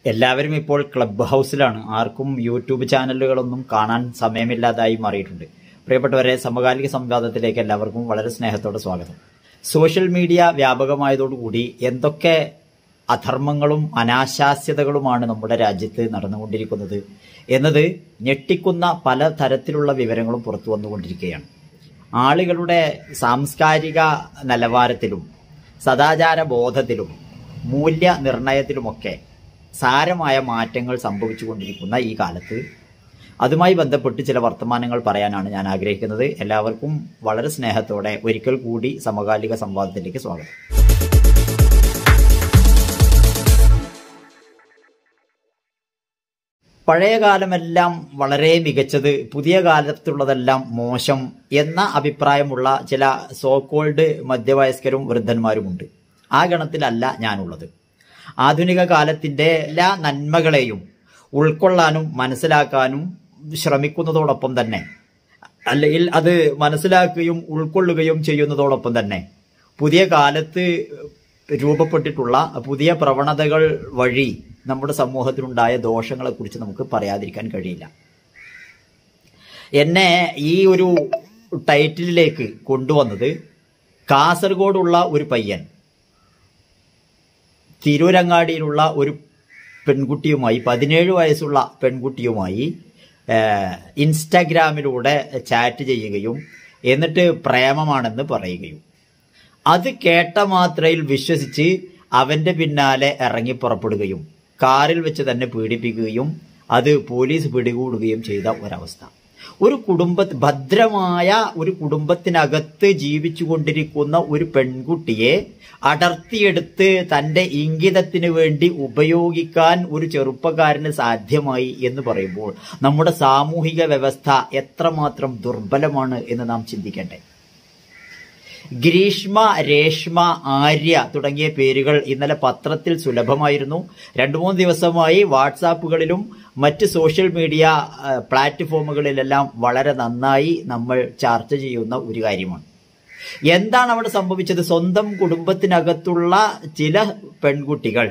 എല്ലാവരും ഇപ്പോൾ ക്ലബ് ഹൗസിലാണ് ആർക്കും യൂട്യൂബ് ചാനലുകളൊന്നും കാണാൻ സമയമില്ലാതായി മാറിയിട്ടുണ്ട് പ്രിയപ്പെട്ടവരെ സമകാലിക സംവാദത്തിലേക്ക് എല്ലാവർക്കും വളരെ സ്നേഹത്തോടെ സ്വാഗതം സോഷ്യൽ മീഡിയ വ്യാപകമായതോടുകൂടി എന്തൊക്കെ അധർമ്മങ്ങളും അനാശാസ്യതകളുമാണ് നമ്മുടെ രാജ്യത്ത് നടന്നുകൊണ്ടിരിക്കുന്നത് എന്നത് ഞെട്ടിക്കുന്ന പല തരത്തിലുള്ള വിവരങ്ങളും പുറത്തു വന്നുകൊണ്ടിരിക്കുകയാണ് ആളുകളുടെ സാംസ്കാരിക നിലവാരത്തിലും സദാചാര ബോധത്തിലും മൂല്യനിർണയത്തിലുമൊക്കെ സാരമായ മാറ്റങ്ങൾ സംഭവിച്ചുകൊണ്ടിരിക്കുന്ന ഈ കാലത്ത് അതുമായി ബന്ധപ്പെട്ട് ചില വർത്തമാനങ്ങൾ പറയാനാണ് ഞാൻ ആഗ്രഹിക്കുന്നത് എല്ലാവർക്കും വളരെ സ്നേഹത്തോടെ ഒരിക്കൽ കൂടി സമകാലിക സംവാദത്തിലേക്ക് സ്വാഗതം പഴയ കാലമെല്ലാം വളരെ മികച്ചത് പുതിയ കാലത്തുള്ളതെല്ലാം മോശം എന്ന അഭിപ്രായമുള്ള ചില സോക്കോൾഡ് മധ്യവയസ്കരും വൃദ്ധന്മാരുമുണ്ട് ആ ഗണത്തിലല്ല ഞാനുള്ളത് ആധുനിക കാലത്തിന്റെ എല്ലാ നന്മകളെയും ഉൾക്കൊള്ളാനും മനസ്സിലാക്കാനും ശ്രമിക്കുന്നതോടൊപ്പം തന്നെ അല്ലെങ്കിൽ അത് മനസ്സിലാക്കുകയും ഉൾക്കൊള്ളുകയും ചെയ്യുന്നതോടൊപ്പം തന്നെ പുതിയ കാലത്ത് രൂപപ്പെട്ടിട്ടുള്ള പുതിയ പ്രവണതകൾ വഴി നമ്മുടെ സമൂഹത്തിലുണ്ടായ ദോഷങ്ങളെക്കുറിച്ച് നമുക്ക് പറയാതിരിക്കാൻ കഴിയില്ല എന്നെ ഈ ഒരു ടൈറ്റിലേക്ക് കൊണ്ടുവന്നത് കാസർഗോഡുള്ള ഒരു പയ്യൻ തിരൂരങ്ങാടിയിലുള്ള ഒരു പെൺകുട്ടിയുമായി പതിനേഴ് വയസ്സുള്ള പെൺകുട്ടിയുമായി ഇൻസ്റ്റാഗ്രാമിലൂടെ ചാറ്റ് ചെയ്യുകയും എന്നിട്ട് പ്രേമമാണെന്ന് പറയുകയും അത് കേട്ട മാത്രയിൽ വിശ്വസിച്ച് അവന്റെ പിന്നാലെ ഇറങ്ങി പുറപ്പെടുകയും കാറിൽ വെച്ച് തന്നെ പീഡിപ്പിക്കുകയും അത് പോലീസ് പിടികൂടുകയും ചെയ്ത ഒരവസ്ഥ ഒരു കുടുംബ ഭദ്രമായ ഒരു കുടുംബത്തിനകത്ത് ജീവിച്ചു കൊണ്ടിരിക്കുന്ന ഒരു പെൺകുട്ടിയെ അടർത്തിയെടുത്ത് തന്റെ ഇംഗിതത്തിന് വേണ്ടി ഉപയോഗിക്കാൻ ഒരു ചെറുപ്പക്കാരന് സാധ്യമായി എന്ന് പറയുമ്പോൾ നമ്മുടെ സാമൂഹിക വ്യവസ്ഥ എത്രമാത്രം ദുർബലമാണ് എന്ന് നാം ചിന്തിക്കണ്ടേ ഗ്രീഷ്മ രേഷ്മ ആര്യ തുടങ്ങിയ പേരുകൾ ഇന്നലെ പത്രത്തിൽ സുലഭമായിരുന്നു രണ്ടു മൂന്ന് ദിവസമായി വാട്സാപ്പുകളിലും മറ്റ് സോഷ്യൽ മീഡിയ പ്ലാറ്റ്ഫോമുകളിലെല്ലാം വളരെ നന്നായി നമ്മൾ ചർച്ച ചെയ്യുന്ന ഒരു കാര്യമാണ് എന്താണ് അവിടെ സംഭവിച്ചത് സ്വന്തം കുടുംബത്തിനകത്തുള്ള ചില പെൺകുട്ടികൾ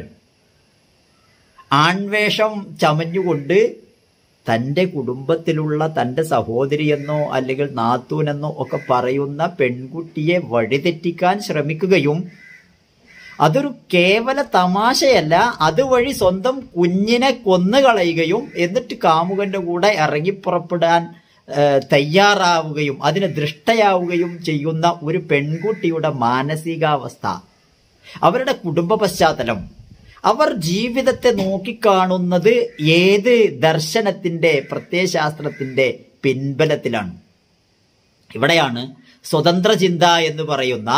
ആൺവേഷം ചമഞ്ഞുകൊണ്ട് തൻ്റെ കുടുംബത്തിലുള്ള തൻ്റെ സഹോദരിയെന്നോ അല്ലെങ്കിൽ നാത്തൂനെന്നോ ഒക്കെ പറയുന്ന പെൺകുട്ടിയെ വഴിതെറ്റിക്കാൻ ശ്രമിക്കുകയും അതൊരു കേവല തമാശയല്ല അതുവഴി സ്വന്തം കുഞ്ഞിനെ കൊന്നുകളയുകയും എന്നിട്ട് കാമുകന്റെ കൂടെ ഇറങ്ങിപ്പുറപ്പെടാൻ തയ്യാറാവുകയും അതിന് ദൃഷ്ടയാവുകയും ചെയ്യുന്ന ഒരു പെൺകുട്ടിയുടെ മാനസികാവസ്ഥ അവരുടെ കുടുംബ പശ്ചാത്തലം അവർ ജീവിതത്തെ നോക്കിക്കാണുന്നത് ഏത് ദർശനത്തിന്റെ പ്രത്യയശാസ്ത്രത്തിന്റെ പിൻബലത്തിലാണ് ഇവിടെയാണ് സ്വതന്ത്ര ചിന്ത എന്ന് പറയുന്ന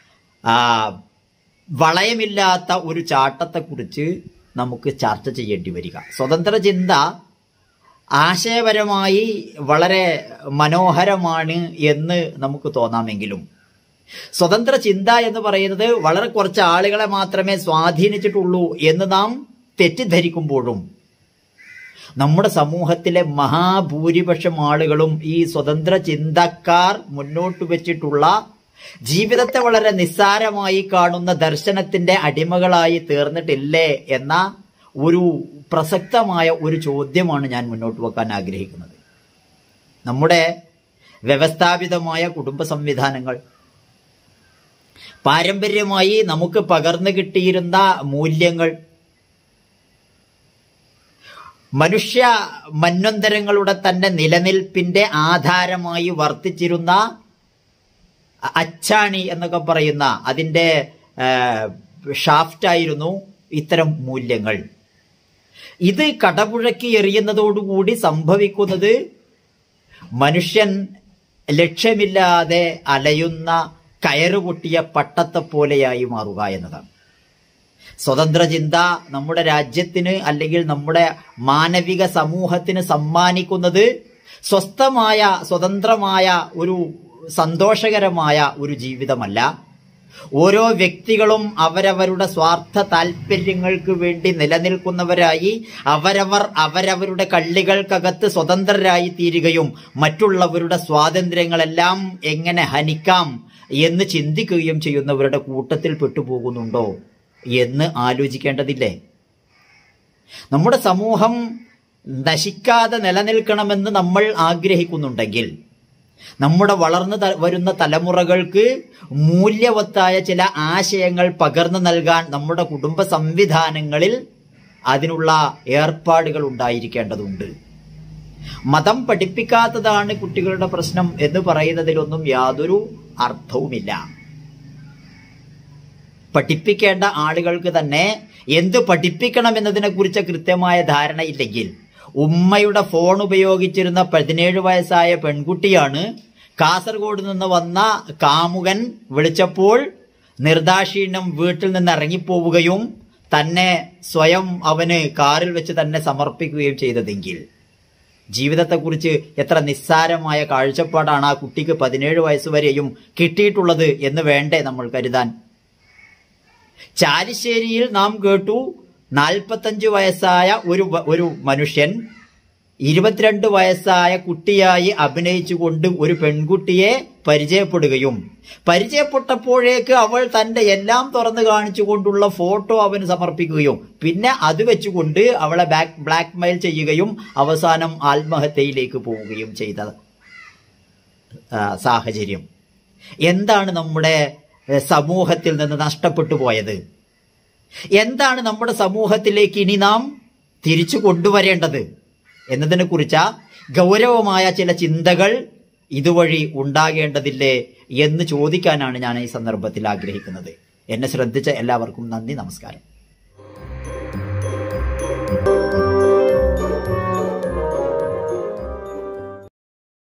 വളയമില്ലാത്ത ഒരു ചാട്ടത്തെക്കുറിച്ച് നമുക്ക് ചർച്ച ചെയ്യേണ്ടി വരിക സ്വതന്ത്ര ചിന്ത ആശയപരമായി വളരെ മനോഹരമാണ് എന്ന് നമുക്ക് തോന്നാമെങ്കിലും സ്വതന്ത്ര ചിന്ത എന്ന് പറയുന്നത് വളരെ കുറച്ച് ആളുകളെ മാത്രമേ സ്വാധീനിച്ചിട്ടുള്ളൂ എന്ന് നാം തെറ്റിദ്ധരിക്കുമ്പോഴും നമ്മുടെ സമൂഹത്തിലെ മഹാഭൂരിപക്ഷം ആളുകളും ഈ സ്വതന്ത്ര ചിന്തക്കാർ മുന്നോട്ട് വെച്ചിട്ടുള്ള ജീവിതത്തെ വളരെ നിസ്സാരമായി കാണുന്ന ദർശനത്തിന്റെ അടിമകളായി തീർന്നിട്ടില്ലേ എന്ന ഒരു പ്രസക്തമായ ഒരു ചോദ്യമാണ് ഞാൻ മുന്നോട്ട് വെക്കാൻ ആഗ്രഹിക്കുന്നത് നമ്മുടെ വ്യവസ്ഥാപിതമായ കുടുംബ സംവിധാനങ്ങൾ പാരമ്പര്യമായി നമുക്ക് പകർന്നു കിട്ടിയിരുന്ന മൂല്യങ്ങൾ മനുഷ്യ മന്വന്തരങ്ങളുടെ തന്നെ നിലനിൽപ്പിന്റെ ആധാരമായി വർത്തിച്ചിരുന്ന അച്ചാണി എന്നൊക്കെ പറയുന്ന അതിൻ്റെ ഷാഫ്റ്റായിരുന്നു ഇത്തരം മൂല്യങ്ങൾ ഇത് കടപുഴക്കി എറിയുന്നതോടുകൂടി സംഭവിക്കുന്നത് മനുഷ്യൻ ലക്ഷ്യമില്ലാതെ അലയുന്ന കയറുപൊട്ടിയ പട്ടത്തെ പോലെയായി മാറുക എന്നതാണ് സ്വതന്ത്ര ചിന്ത നമ്മുടെ രാജ്യത്തിന് അല്ലെങ്കിൽ നമ്മുടെ മാനവിക സമൂഹത്തിന് സമ്മാനിക്കുന്നത് സ്വസ്ഥമായ സ്വതന്ത്രമായ ഒരു സന്തോഷകരമായ ഒരു ജീവിതമല്ല ഓരോ വ്യക്തികളും അവരവരുടെ സ്വാർത്ഥ താല്പര്യങ്ങൾക്ക് വേണ്ടി നിലനിൽക്കുന്നവരായി അവരവർ അവരവരുടെ കള്ളികൾക്കകത്ത് സ്വതന്ത്രരായി തീരുകയും മറ്റുള്ളവരുടെ സ്വാതന്ത്ര്യങ്ങളെല്ലാം എങ്ങനെ ഹനിക്കാം എന്ന് ചിന്തിക്കുകയും ചെയ്യുന്നവരുടെ കൂട്ടത്തിൽ പെട്ടുപോകുന്നുണ്ടോ എന്ന് ആലോചിക്കേണ്ടതില്ലേ നമ്മുടെ സമൂഹം നശിക്കാതെ നിലനിൽക്കണമെന്ന് നമ്മൾ ആഗ്രഹിക്കുന്നുണ്ടെങ്കിൽ നമ്മുടെ വളർന്നു ത- വരുന്ന തലമുറകൾക്ക് മൂല്യവത്തായ ചില ആശയങ്ങൾ പകർന്നു നൽകാൻ നമ്മുടെ കുടുംബ സംവിധാനങ്ങളിൽ അതിനുള്ള ഏർപ്പാടുകൾ ഉണ്ടായിരിക്കേണ്ടതുണ്ട് മതം പഠിപ്പിക്കാത്തതാണ് കുട്ടികളുടെ പ്രശ്നം എന്ന് പറയുന്നതിലൊന്നും യാതൊരു അർത്ഥവുമില്ല പഠിപ്പിക്കേണ്ട ആളുകൾക്ക് തന്നെ എന്ത് പഠിപ്പിക്കണം എന്നതിനെ കുറിച്ച് കൃത്യമായ ധാരണയില്ലെങ്കിൽ ഉമ്മയുടെ ഫോൺ ഉപയോഗിച്ചിരുന്ന പതിനേഴ് വയസ്സായ പെൺകുട്ടിയാണ് കാസർഗോഡ് നിന്ന് വന്ന കാമുകൻ വിളിച്ചപ്പോൾ നിർദാക്ഷീണ്യം വീട്ടിൽ നിന്ന് ഇറങ്ങിപ്പോവുകയും തന്നെ സ്വയം അവന് കാറിൽ വെച്ച് തന്നെ സമർപ്പിക്കുകയും ചെയ്തതെങ്കിൽ ജീവിതത്തെക്കുറിച്ച് എത്ര നിസ്സാരമായ കാഴ്ചപ്പാടാണ് ആ കുട്ടിക്ക് പതിനേഴ് വയസ്സുവരെയും കിട്ടിയിട്ടുള്ളത് എന്ന് വേണ്ടേ നമ്മൾ കരുതാൻ ചാലിശ്ശേരിയിൽ നാം കേട്ടു നാൽപ്പത്തഞ്ച് വയസ്സായ ഒരു വ- ഒരു മനുഷ്യൻ ഇരുപത്തിരണ്ട് വയസ്സായ കുട്ടിയായി അഭിനയിച്ചുകൊണ്ട് ഒരു പെൺകുട്ടിയെ പരിചയപ്പെടുകയും പരിചയപ്പെട്ടപ്പോഴേക്ക് അവൾ തന്റെ എല്ലാം തുറന്നു കാണിച്ചുകൊണ്ടുള്ള ഫോട്ടോ അവന് സമർപ്പിക്കുകയും പിന്നെ അത് വെച്ചുകൊണ്ട് അവളെ ബാക്ക് ബ്ലാക്ക് മെയിൽ ചെയ്യുകയും അവസാനം ആത്മഹത്യയിലേക്ക് പോവുകയും ചെയ്ത ആ, സാഹചര്യം എന്താണ് നമ്മുടെ ഏഹ്, സമൂഹത്തിൽ നിന്ന് നഷ്ടപ്പെട്ടു പോയത് എന്താണ് നമ്മുടെ സമൂഹത്തിലേക്ക് ഇനി നാം തിരിച്ചു കൊണ്ടുവരേണ്ടത് എന്നതിനെ കുറിച്ച ഗൗരവമായ ചില ചിന്തകൾ ഇതുവഴി ഉണ്ടാകേണ്ടതില്ലേ എന്ന് ചോദിക്കാനാണ് ഞാൻ ഈ സന്ദർഭത്തിൽ ആഗ്രഹിക്കുന്നത് എന്നെ ശ്രദ്ധിച്ച എല്ലാവർക്കും നന്ദി നമസ്കാരം